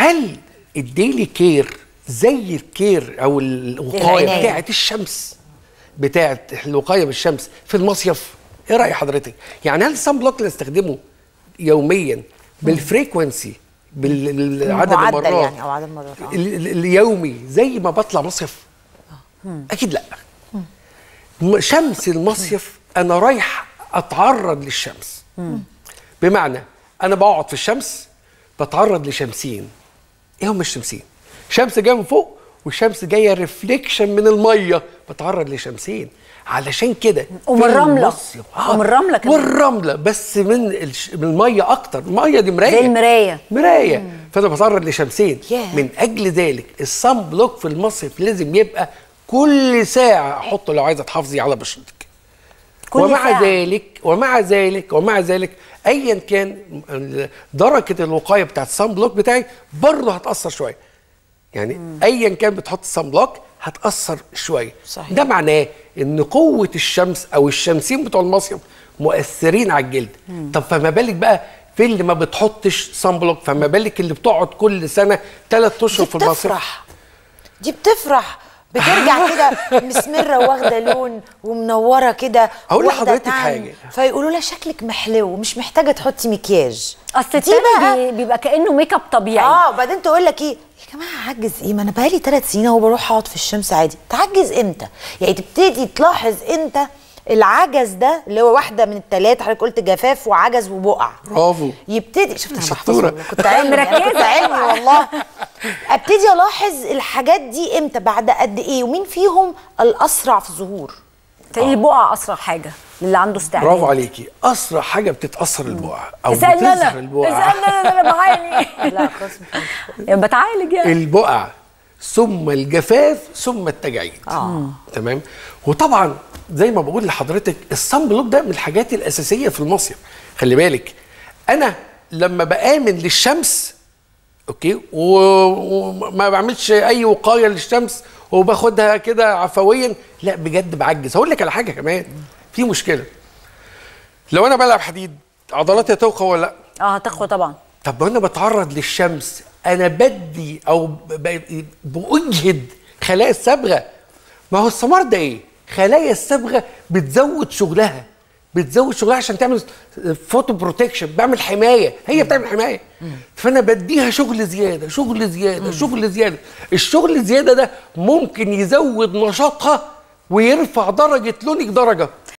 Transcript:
هل الديلي كير زي الكير او الوقايه العناية. بتاعه الشمس بتاعه الوقايه بالشمس في المصيف ايه راي حضرتك يعني هل الصن بلوك اللي استخدمه يوميا بالفريكونسي بالعدد معدل المرات يعني أو عدد المرات، آه. ال- ال- اليومي زي ما بطلع مصيف اكيد لا م- شمس المصيف انا رايح اتعرض للشمس بمعنى انا بقعد في الشمس بتعرض لشمسين ايه هم الشمسين شمس جايه من فوق والشمس جايه ريفليكشن من الميه بتعرض لشمسين علشان كده ومن في الرملة. المصيف- ومن الرملة كمان. والرمله بس من الش... من الميه اكتر الميه دي مرايه زي المراية. مرايه فانا بتعرض لشمسين ياه. من اجل ذلك الصن بلوك في المصيف لازم يبقى كل ساعه احطه لو عايزه تحافظي على بشرتك كل ومع ساعة. ذلك ومع ذلك ومع ذلك ايا كان درجه الوقايه بتاعت الصن بلوك بتاعي برضه هتاثر شويه يعني ايا كان بتحط الصن بلوك هتاثر شويه صحيح. ده معناه ان قوه الشمس او الشمسين بتوع المصيف مؤثرين على الجلد طب فما بالك بقى في اللي ما بتحطش صن بلوك فما بالك اللي بتقعد كل سنه ثلاث اشهر دي في المصيف بتفرح دي بتفرح بترجع كده مسمره واخده لون ومنوره كده أقول واخدة لحضرتك طعم. حاجة. فيقولوا لها شكلك محلو مش محتاجه تحطي مكياج اصل دي التاني بقى- بي- بيبقى كانه ميك اب طبيعي اه وبعدين تقول لك ايه يا جماعه عجز ايه ما انا بقالي ثلاث سنين اهو بروح اقعد في الشمس عادي تعجز امتى يعني تبتدي تلاحظ امتى العجز ده اللي هو واحده من الثلاثه حضرتك قلت جفاف وعجز وبقع برافو يبتدي شفت انا بحفظ شطورة. والله كنت علمي أنا كنت مركزة. علمي والله ابتدي الاحظ الحاجات دي امتى بعد قد ايه ومين فيهم الاسرع في الظهور تلاقي البقع اسرع حاجه للي عنده استعداد برافو عليكي اسرع حاجه بتتاثر البقع او اسالني انا بتظهر البقع اسالني انا انا بعاني لا خلاص يعني بتعالج يعني البقع ثم الجفاف ثم التجاعيد آه. تمام وطبعا زي ما بقول لحضرتك الصن بلوك ده من الحاجات الاساسيه في المصيف خلي بالك انا لما بامن للشمس اوكي و- وما بعملش اي وقايه للشمس وباخدها كده عفويا لا بجد بعجز هقول لك على حاجه كمان في مشكله لو انا بلعب حديد عضلاتي هتوقع ولا لا اه هتاخد طبعا طب وانا بتعرض للشمس انا بدي او ب- ب- باجهد خلايا الصبغه ما هو الثمار ده ايه خلايا الصبغه بتزود شغلها بتزود شغلها عشان تعمل فوتو بروتكشن بعمل حمايه هي بتعمل حمايه فانا بديها شغل زياده شغل زياده شغل زياده الشغل الزياده ده ممكن يزود نشاطها ويرفع درجه لونك درجه